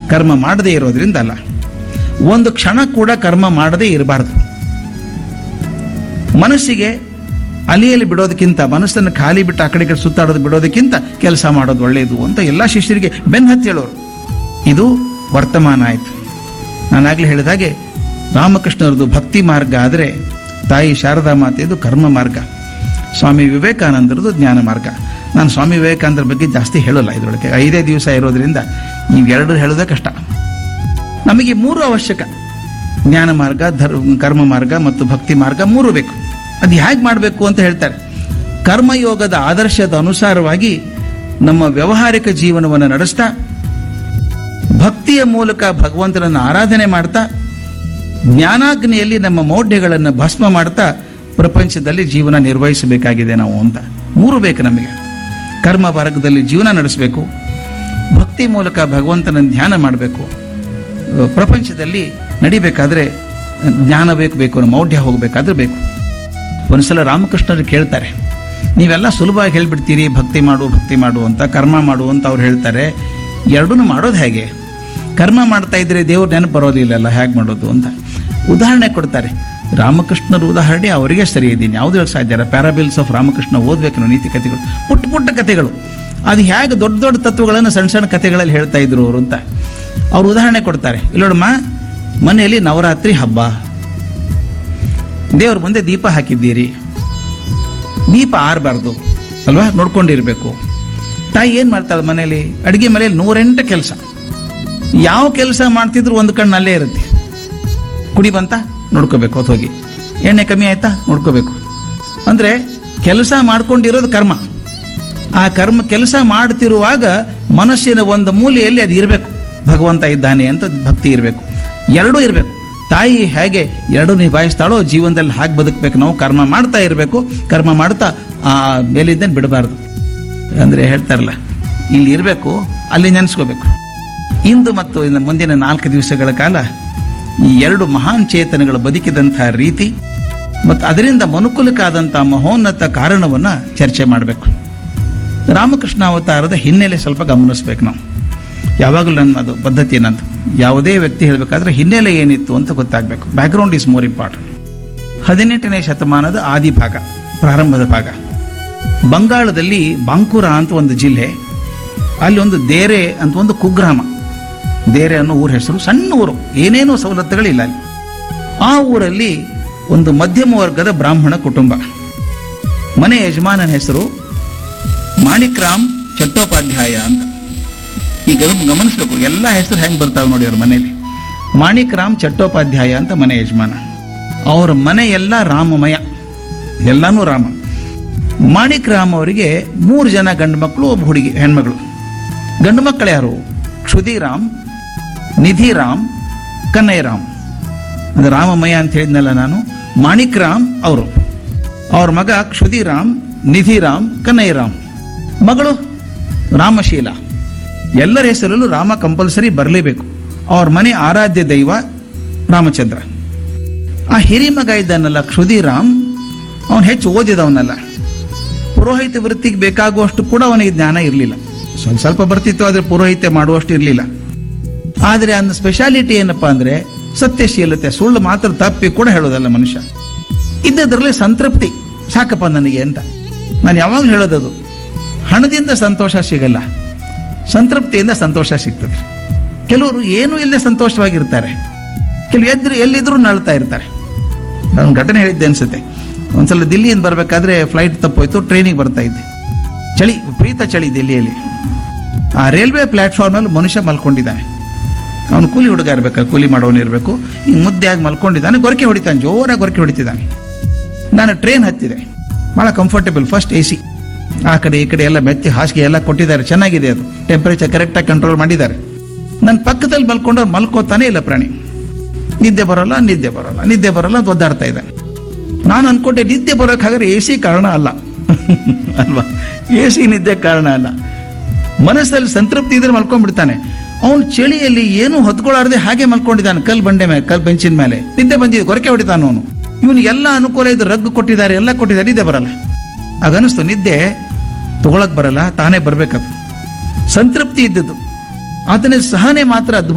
ಕರ್ಮ ಮಾಡದೇ ಇರೋದ್ರಿಂದ ಅಲ್ಲ ಒಂದು ಕ್ಷಣ ಕೂಡ ಕರ್ಮ ಮಾಡದೇ ಇರಬಾರ್ದು ಮನಸ್ಸಿಗೆ ಅಲಿಯಲ್ಲಿ ಬಿಡೋದಕ್ಕಿಂತ ಮನಸ್ಸನ್ನು ಖಾಲಿ ಬಿಟ್ಟು ಆ ಕಡೆ ಈ ಕಡೆ ಸುತ್ತಾಡೋದು ಬಿಡೋದಕ್ಕಿಂತ ಕೆಲಸ ಮಾಡೋದು ಒಳ್ಳೆಯದು ಅಂತ ಎಲ್ಲ ಶಿಷ್ಯರಿಗೆ ಬೆನ್ನು ಹತ್ತಿ ಹೇಳೋರು ಇದು ವರ್ತಮಾನ ಆಯಿತು ನಾನಾಗಲೇ ಹೇಳಿದ ಹಾಗೆ ರಾಮಕೃಷ್ಣರದು ಭಕ್ತಿ ಮಾರ್ಗ ಆದರೆ ತಾಯಿ ಶಾರದಾ ಮಾತೆಯದು ಕರ್ಮ ಮಾರ್ಗ ಸ್ವಾಮಿ ವಿವೇಕಾನಂದರದು ಜ್ಞಾನ ಮಾರ್ಗ ನಾನು ಸ್ವಾಮಿ ವಿವೇಕಾನಂದರ ಬಗ್ಗೆ ಜಾಸ್ತಿ ಹೇಳೋಲ್ಲ ಇದರೊಳಗೆ ಐದೇ ದಿವಸ ಇರೋದ್ರಿಂದ ಇವೆರಡು ಹೇಳೋದೇ ಕಷ್ಟ ನಮಗೆ ಮೂರು ಅವಶ್ಯಕ ಜ್ಞಾನ ಮಾರ್ಗ ಧರ್ ಕರ್ಮ ಮಾರ್ಗ ಮತ್ತು ಭಕ್ತಿ ಮಾರ್ಗ ಮೂರು ಬೇಕು ಅದು ಹೇಗೆ ಮಾಡಬೇಕು ಅಂತ ಹೇಳ್ತಾರೆ ಕರ್ಮಯೋಗದ ಆದರ್ಶದ ಅನುಸಾರವಾಗಿ ನಮ್ಮ ವ್ಯಾವಹಾರಿಕ ಜೀವನವನ್ನು ನಡೆಸ್ತಾ ಭಕ್ತಿಯ ಮೂಲಕ ಭಗವಂತನನ್ನು ಆರಾಧನೆ ಮಾಡ್ತಾ ಜ್ಞಾನಾಗ್ನಿಯಲ್ಲಿ ನಮ್ಮ ಮೌಢ್ಯಗಳನ್ನು ಭಸ್ಮ ಮಾಡ್ತಾ ಪ್ರಪಂಚದಲ್ಲಿ ಜೀವನ ನಿರ್ವಹಿಸಬೇಕಾಗಿದೆ ನಾವು ಅಂತ ಮೂರು ಬೇಕು ನಮಗೆ ಕರ್ಮ ಮಾರ್ಗದಲ್ಲಿ ಜೀವನ ನಡೆಸಬೇಕು ಭಕ್ತಿ ಮೂಲಕ ಭಗವಂತನ ಧ್ಯಾನ ಮಾಡಬೇಕು ಪ್ರಪಂಚದಲ್ಲಿ ನಡಿಬೇಕಾದ್ರೆ ಜ್ಞಾನ ಬೇಕು ಬೇಕು ಅನ್ನೋ ಮೌಢ್ಯ ಹೋಗಬೇಕಾದ್ರೆ ಬೇಕು ಒಂದ್ಸಲ ರಾಮಕೃಷ್ಣರು ಕೇಳ್ತಾರೆ ನೀವೆಲ್ಲ ಸುಲಭವಾಗಿ ಹೇಳ್ಬಿಡ್ತೀರಿ ಭಕ್ತಿ ಮಾಡು ಭಕ್ತಿ ಮಾಡು ಅಂತ ಕರ್ಮ ಮಾಡು ಅಂತ ಅವ್ರು ಹೇಳ್ತಾರೆ ಎರಡೂ ಮಾಡೋದು ಹೇಗೆ ಕರ್ಮ ಮಾಡ್ತಾ ಇದ್ರೆ ದೇವ್ರ ನೆನಪು ಬರೋದಿಲ್ಲಲ್ಲ ಹೇಗೆ ಮಾಡೋದು ಅಂತ ಉದಾಹರಣೆ ಕೊಡ್ತಾರೆ ರಾಮಕೃಷ್ಣರ ಉದಾಹರಣೆ ಅವರಿಗೆ ಸರಿ ಇದ್ದೀನಿ ಯಾವುದು ಹೇಳಕ್ ಸಾಧ್ಯ ಇಲ್ಲ ಪ್ಯಾರಾಬಿಲ್ಸ್ ಆಫ್ ರಾಮಕೃಷ್ಣ ಓದ್ಬೇಕು ನಾವು ನೀತಿ ಕಥೆಗಳು ಪುಟ್ಟ ಪುಟ್ಟ ಕಥೆಗಳು ಅದು ಹೇಗೆ ದೊಡ್ಡ ದೊಡ್ಡ ತತ್ವಗಳನ್ನು ಸಣ್ಣ ಸಣ್ಣ ಕಥೆಗಳಲ್ಲಿ ಹೇಳ್ತಾ ಇದ್ರು ಅವರು ಅಂತ ಅವ್ರು ಉದಾಹರಣೆ ಕೊಡ್ತಾರೆ ಇಲ್ಲೋಡಮ್ಮ ಮನೆಯಲ್ಲಿ ನವರಾತ್ರಿ ಹಬ್ಬ ದೇವ್ರ ಮುಂದೆ ದೀಪ ಹಾಕಿದ್ದೀರಿ ದೀಪ ಆರಬಾರ್ದು ಅಲ್ವಾ ನೋಡ್ಕೊಂಡಿರ್ಬೇಕು ತಾಯಿ ಏನ್ ಮಾಡ್ತಾಳೆ ಮನೆಯಲ್ಲಿ ಅಡಿಗೆ ಮನೆಯಲ್ಲಿ ನೂರೆಂಟು ಕೆಲಸ ಯಾವ ಕೆಲಸ ಮಾಡ್ತಿದ್ರು ಒಂದು ಕಣ್ಣು ಅಲ್ಲೇ ಇರುತ್ತೆ ಕುಡಿ ಬಂತ ನೋಡ್ಕೋಬೇಕು ಹೊತ್ತು ಹೋಗಿ ಎಣ್ಣೆ ಕಮ್ಮಿ ಆಯ್ತಾ ನೋಡ್ಕೋಬೇಕು ಅಂದ್ರೆ ಕೆಲಸ ಮಾಡ್ಕೊಂಡಿರೋದು ಕರ್ಮ ಆ ಕರ್ಮ ಕೆಲಸ ಮಾಡ್ತಿರುವಾಗ ಮನಸ್ಸಿನ ಒಂದು ಮೂಲೆಯಲ್ಲಿ ಅದು ಇರಬೇಕು ಭಗವಂತ ಇದ್ದಾನೆ ಅಂತ ಭಕ್ತಿ ಇರಬೇಕು ಎರಡೂ ಇರಬೇಕು ತಾಯಿ ಹೇಗೆ ಎರಡು ನಿಭಾಯಿಸ್ತಾಳೋ ಜೀವನದಲ್ಲಿ ಹಾಗೆ ಬದುಕಬೇಕು ನಾವು ಕರ್ಮ ಮಾಡ್ತಾ ಇರಬೇಕು ಕರ್ಮ ಮಾಡ್ತಾ ಆ ಮೇಲಿದ್ದನ್ನು ಬಿಡಬಾರ್ದು ಅಂದ್ರೆ ಹೇಳ್ತಾರಲ್ಲ ಇಲ್ಲಿ ಇರಬೇಕು ಅಲ್ಲಿ ನೆನೆಸ್ಕೋಬೇಕು ಇಂದು ಮತ್ತು ಇನ್ನು ಮುಂದಿನ ನಾಲ್ಕು ದಿವಸಗಳ ಕಾಲ ಈ ಎರಡು ಮಹಾನ್ ಚೇತನಗಳು ಬದುಕಿದಂತಹ ರೀತಿ ಮತ್ತು ಅದರಿಂದ ಮನುಕುಲಕ್ಕಾದಂತಹ ಮಹೋನ್ನತ ಕಾರಣವನ್ನ ಚರ್ಚೆ ಮಾಡಬೇಕು ರಾಮಕೃಷ್ಣ ಅವತಾರದ ಹಿನ್ನೆಲೆ ಸ್ವಲ್ಪ ಗಮನಿಸ್ಬೇಕು ನಾವು ಯಾವಾಗಲೂ ನನ್ನ ಅದು ಪದ್ಧತಿ ನಂದು ಯಾವುದೇ ವ್ಯಕ್ತಿ ಹೇಳಬೇಕಾದ್ರೆ ಹಿನ್ನೆಲೆ ಏನಿತ್ತು ಅಂತ ಗೊತ್ತಾಗಬೇಕು ಬ್ಯಾಕ್ಗ್ರೌಂಡ್ ಈಸ್ ಮೋರ್ ಇಂಪಾರ್ಟೆಂಟ್ ಹದಿನೆಂಟನೇ ಶತಮಾನದ ಆದಿ ಭಾಗ ಪ್ರಾರಂಭದ ಭಾಗ ಬಂಗಾಳದಲ್ಲಿ ಬಾಂಕುರ ಅಂತ ಒಂದು ಜಿಲ್ಲೆ ಅಲ್ಲಿ ಒಂದು ದೇರೆ ಅಂತ ಒಂದು ಕುಗ್ರಾಮ ದೇರೆ ಅನ್ನೋ ಊರ ಹೆಸರು ಸಣ್ಣ ಊರು ಏನೇನೋ ಸವಲತ್ತುಗಳಿಲ್ಲ ಅಲ್ಲಿ ಆ ಊರಲ್ಲಿ ಒಂದು ಮಧ್ಯಮ ವರ್ಗದ ಬ್ರಾಹ್ಮಣ ಕುಟುಂಬ ಮನೆ ಯಜಮಾನನ ಹೆಸರು ಮಾಣಿಕ್ರಾಮ್ ಚಟ್ಟೋಪಾಧ್ಯಾಯ ಅಂತ ಈಗ ಗಮನಿಸ್ಬೇಕು ಎಲ್ಲ ಹೆಸರು ಹೆಂಗ್ ಬರ್ತಾವೆ ನೋಡಿ ಅವ್ರ ಮನೆಯಲ್ಲಿ ಮಾಣಿಕ್ರಾಮ್ ಚಟ್ಟೋಪಾಧ್ಯಾಯ ಅಂತ ಮನೆ ಯಜಮಾನ ಅವ್ರ ಮನೆ ಎಲ್ಲ ರಾಮಮಯ ಎಲ್ಲಾನು ರಾಮ ಮಾಣಿಕ್ ರಾಮ್ ಅವರಿಗೆ ಮೂರು ಜನ ಗಂಡು ಮಕ್ಕಳು ಒಬ್ಬ ಹುಡುಗಿ ಹೆಣ್ಮಗಳು ಗಂಡು ಮಕ್ಕಳು ಯಾರು ಕ್ಷುದಿರಾಮ್ ನಿಧಿರಾಮ್ ಕನ್ನಯ್ಯರಾಮ್ ಅದು ರಾಮಮಯ ಅಂತ ಹೇಳಿದ್ನಲ್ಲ ನಾನು ಮಾಣಿಕ್ ರಾಮ್ ಅವರು ಅವ್ರ ಮಗ ಕ್ಷುದಿರಾಮ್ ನಿಧಿರಾಮ್ ಕನ್ನಯ್ಯರಾಮ್ ಮಗಳು ರಾಮಶೀಲ ಎಲ್ಲರ ಹೆಸರಲ್ಲೂ ರಾಮ ಕಂಪಲ್ಸರಿ ಬರಲೇಬೇಕು ಅವ್ರ ಮನೆ ಆರಾಧ್ಯ ದೈವ ರಾಮಚಂದ್ರ ಆ ಹಿರಿ ಮಗ ಇದ್ದಾನಲ್ಲ ಕ್ಷುದಿರಾಮ್ ಅವನು ಹೆಚ್ಚು ಓದಿದವನಲ್ಲ ಪುರೋಹಿತ ವೃತ್ತಿಗೆ ಬೇಕಾಗುವಷ್ಟು ಕೂಡ ಅವನಿಗೆ ಜ್ಞಾನ ಇರಲಿಲ್ಲ ಸ್ವಲ್ಪ ಸ್ವಲ್ಪ ಬರ್ತಿತ್ತು ಆದ್ರೆ ಪುರೋಹಿತ್ಯ ಮಾಡುವಷ್ಟು ಇರಲಿಲ್ಲ ಆದ್ರೆ ಅವನ ಸ್ಪೆಷಾಲಿಟಿ ಏನಪ್ಪಾ ಅಂದ್ರೆ ಸತ್ಯಶೀಲತೆ ಸುಳ್ಳು ಮಾತ್ರ ತಪ್ಪಿ ಕೂಡ ಹೇಳೋದಲ್ಲ ಮನುಷ್ಯ ಇದ್ದದ್ರಲ್ಲಿ ಸಂತೃಪ್ತಿ ಸಾಕಪ್ಪ ನನಗೆ ಅಂತ ನಾನು ಯಾವಾಗಲೂ ಹೇಳೋದದು ಹಣದಿಂದ ಸಂತೋಷ ಸಿಗಲ್ಲ ಸಂತೃಪ್ತಿಯಿಂದ ಸಂತೋಷ ಸಿಗ್ತದೆ ಕೆಲವರು ಏನೂ ಇಲ್ಲದೆ ಸಂತೋಷವಾಗಿರ್ತಾರೆ ಕೆಲವು ಎದ್ರು ಎಲ್ಲಿದ್ರು ನಳ್ತಾ ಇರ್ತಾರೆ ನಾನು ಘಟನೆ ಹೇಳಿದ್ದೆ ಅನ್ಸುತ್ತೆ ಒಂದ್ಸಲ ದಿಲ್ಲಿಯಿಂದ ಬರಬೇಕಾದ್ರೆ ಫ್ಲೈಟ್ ತಪ್ಪೋಯ್ತು ಟ್ರೈನಿಗೆ ಬರ್ತಾ ಇದ್ದೆ ಚಳಿ ವಿಪರೀತ ಚಳಿ ದಿಲ್ಲಿಯಲ್ಲಿ ಆ ರೈಲ್ವೆ ಪ್ಲಾಟ್ಫಾರ್ಮಲ್ಲಿ ಮನುಷ್ಯ ಮಲ್ಕೊಂಡಿದ್ದಾನೆ ಅವನು ಕೂಲಿ ಹುಡುಗ ಇರ್ಬೇಕು ಕೂಲಿ ಮಾಡೋನು ಇರಬೇಕು ಹಿಂಗೆ ಮುದ್ದೆಯಾಗಿ ಮಲ್ಕೊಂಡಿದ್ದಾನೆ ಗೊರಕೆ ಹೊಡಿತಾನೆ ಜೋರಾಗಿ ಗೊರಕೆ ಹೊಡಿತಿದ್ದಾನೆ ನಾನು ಟ್ರೈನ್ ಹತ್ತಿದೆ ಭಾಳ ಕಂಫರ್ಟೇಬಲ್ ಫಸ್ಟ್ ಎ ಸಿ ಆ ಕಡೆ ಈ ಕಡೆ ಎಲ್ಲ ಮೆತ್ತಿ ಹಾಸಿಗೆ ಎಲ್ಲ ಕೊಟ್ಟಿದ್ದಾರೆ ಚೆನ್ನಾಗಿದೆ ಅದು ಟೆಂಪರೇಚರ್ ಕರೆಕ್ಟಾಗಿ ಕಂಟ್ರೋಲ್ ಮಾಡಿದ್ದಾರೆ ನನ್ನ ಪಕ್ಕದಲ್ಲಿ ಮಲ್ಕೊಂಡು ಅವ್ನು ಮಲ್ಕೋತಾನೆ ಇಲ್ಲ ಪ್ರಾಣಿ ನಿದ್ದೆ ಬರೋಲ್ಲ ನಿದ್ದೆ ಬರೋಲ್ಲ ನಿದ್ದೆ ಬರೋಲ್ಲ ಅಂತ ಒದ್ದಾಡ್ತಾ ಇದ್ದಾನೆ ನಾನು ಅನ್ಕೊಂಡೆ ನಿದ್ದೆ ಬರೋಕ್ಕಾದ್ರೆ ಎ ಸಿ ಕಾರಣ ಅಲ್ಲ ಅಲ್ವಾ ಎ ಸಿ ನಿದ್ದೆ ಕಾರಣ ಅಲ್ಲ ಮನಸ್ಸಲ್ಲಿ ಸಂತೃಪ್ತಿ ಇದ್ರೆ ಮಲ್ಕೊಂಡ್ಬಿಡ್ತಾನೆ ಅವನು ಚಳಿಯಲ್ಲಿ ಏನು ಹೊತ್ಕೊಳ್ಳಾರದೆ ಹಾಗೆ ಮಲ್ಕೊಂಡಿದ್ದಾನೆ ಕಲ್ ಬಂಡೆ ಮೇಲೆ ಕಲ್ ಬೆಂಚಿನ ಮೇಲೆ ನಿದ್ದೆ ಬಂದಿದೆ ಗೊರಕೆ ಹೊಡಿತಾನ ಅವನು ಇವನು ಎಲ್ಲ ಅನುಕೂಲ ಇದು ರಗ್ ಕೊಟ್ಟಿದ್ದಾರೆ ಎಲ್ಲ ಕೊಟ್ಟಿದ್ದಾರೆ ನಿದ್ದೆ ಬರಲ್ಲ ಆಗ ಅನಿಸ್ತು ನಿದ್ದೆ ತಗೊಳಕ್ ಬರಲ್ಲ ತಾನೇ ಬರ್ಬೇಕದು ಸಂತೃಪ್ತಿ ಇದ್ದದ್ದು ಆತನ ಸಹನೆ ಮಾತ್ರ ಅದ್ಭುತ